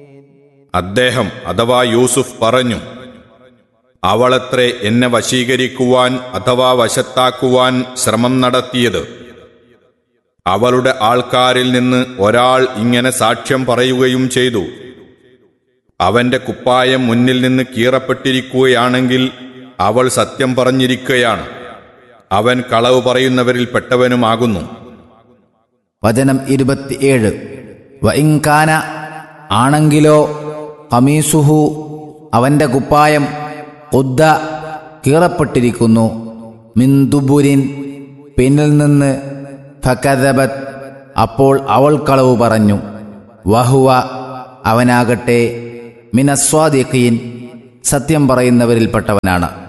അദ്ദേഹം അഥവാ യൂസുഫ് പറഞ്ഞു അവളത്രേ എന്നെ വശീകരിക്കുവാൻ അഥവാ വശത്താക്കുവാൻ ശ്രമം നടത്തിയത് അവളുടെ ആൾക്കാരിൽ നിന്ന് ഒരാൾ ഇങ്ങനെ സാക്ഷ്യം പറയുകയും ചെയ്തു അവന്റെ കുപ്പായം മുന്നിൽ നിന്ന് കീറപ്പെട്ടിരിക്കുകയാണെങ്കിൽ അവൾ സത്യം പറഞ്ഞിരിക്കുകയാണ് അവൻ കളവ് പറയുന്നവരിൽ പെട്ടവനുമാകുന്നു വചനം ഇരുപത്തിയേഴ് വഇൻകാന ആണെങ്കിലോ കമീസുഹു അവന്റെ കുപ്പായം ഉദ്ദ കീറപ്പെട്ടിരിക്കുന്നു മിന്ദുബുരിൻ പിന്നിൽ നിന്ന് ഫക്കദബത് അപ്പോൾ അവൾ കളവ് പറഞ്ഞു വഹുവ അവനാകട്ടെ മിനസ്വാദിഖീൻ സത്യം പറയുന്നവരിൽപ്പെട്ടവനാണ്